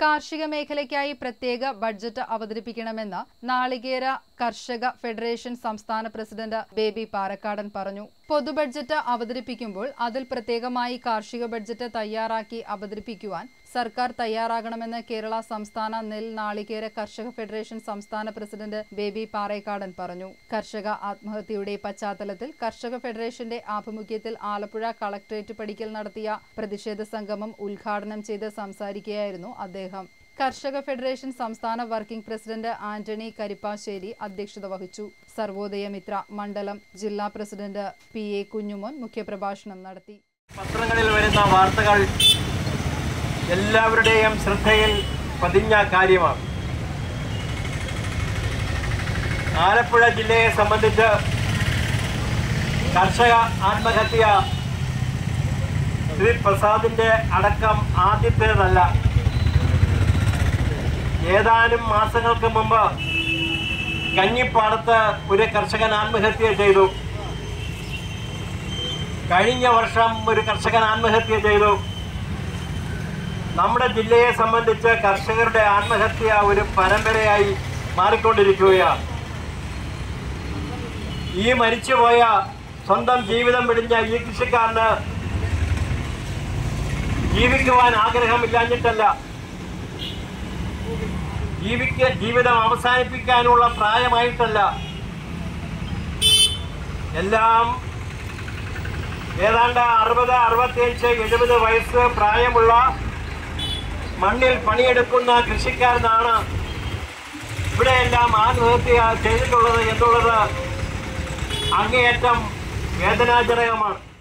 കാർഷിക മേഖലയ്ക്കായി പ്രത്യേക ബഡ്ജറ്റ് അവതരിപ്പിക്കണമെന്ന് നാളികേര കർഷക ഫെഡറേഷൻ സംസ്ഥാന പ്രസിഡന്റ് ബേബി പാറക്കാടൻ പറഞ്ഞു പൊതു ബഡ്ജറ്റ് അവതരിപ്പിക്കുമ്പോൾ അതിൽ പ്രത്യേകമായി കാർഷിക ബഡ്ജറ്റ് തയ്യാറാക്കി അവതരിപ്പിക്കുവാൻ സർക്കാർ തയ്യാറാകണമെന്ന് കേരള സംസ്ഥാന നെൽ നാളികേര കർഷക ഫെഡറേഷൻ സംസ്ഥാന പ്രസിഡന്റ് ബേബി പാറേക്കാടൻ പറഞ്ഞു കർഷക ആത്മഹത്യയുടെ പശ്ചാത്തലത്തിൽ കർഷക ഫെഡറേഷന്റെ ആഭിമുഖ്യത്തിൽ ആലപ്പുഴ കളക്ടറേറ്റ് പടിക്കൽ നടത്തിയ പ്രതിഷേധ സംഗമം ഉദ്ഘാടനം ചെയ്ത് സംസാരിക്കുകയായിരുന്നു അദ്ദേഹം കർഷക ഫെഡറേഷൻ സംസ്ഥാന വർക്കിംഗ് പ്രസിഡന്റ് ആന്റണി കരിപ്പാശ്ശേരി അധ്യക്ഷത വഹിച്ചു സർവോദയ മിത്ര മണ്ഡലം ജില്ലാ പ്രസിഡന്റ് പി എ കുഞ്ഞുമോൻ മുഖ്യപ്രഭാഷണം നടത്തി പത്രങ്ങളിൽ വരുന്ന വാർത്തകൾ എല്ലാവരുടെയും ശ്രദ്ധയിൽ പതിഞ്ഞ കാര്യമാണ് ആലപ്പുഴ ജില്ലയെ സംബന്ധിച്ച് കർഷക ആത്മഹത്യ ശ്രീ പ്രസാദിന്റെ അടക്കം ആദ്യത്തേതല്ല ഏതാനും മാസങ്ങൾക്ക് മുമ്പ് കഞ്ഞിപ്പാടത്ത് ഒരു കർഷകൻ ആത്മഹത്യ ചെയ്തു കഴിഞ്ഞ വർഷം ഒരു കർഷകൻ ആത്മഹത്യ ചെയ്തു നമ്മുടെ ജില്ലയെ സംബന്ധിച്ച് കർഷകരുടെ ആത്മഹത്യ ഒരു പരമ്പരയായി മാറിക്കൊണ്ടിരിക്കുകയാണ് ഈ മരിച്ചുപോയ സ്വന്തം ജീവിതം പിടിഞ്ഞ ഈ കൃഷിക്കാരന് ജീവിക്കുവാൻ ആഗ്രഹമില്ലാഞ്ഞിട്ടല്ല ജീവിക്ക ജീവിതം അവസാനിപ്പിക്കാനുള്ള പ്രായമായിട്ടല്ല എല്ലാം ഏതാണ്ട് അറുപത് അറുപത്തിയഞ്ച് എഴുപത് വയസ്സ് പ്രായമുള്ള മണ്ണിൽ പണിയെടുക്കുന്ന കൃഷിക്കാരനാണ് ഇവിടെയെല്ലാം ആത്മഹത്യ ചെയ്തിട്ടുള്ളത് എന്നുള്ളത് അങ്ങേയറ്റം വേദനാജനകമാണ്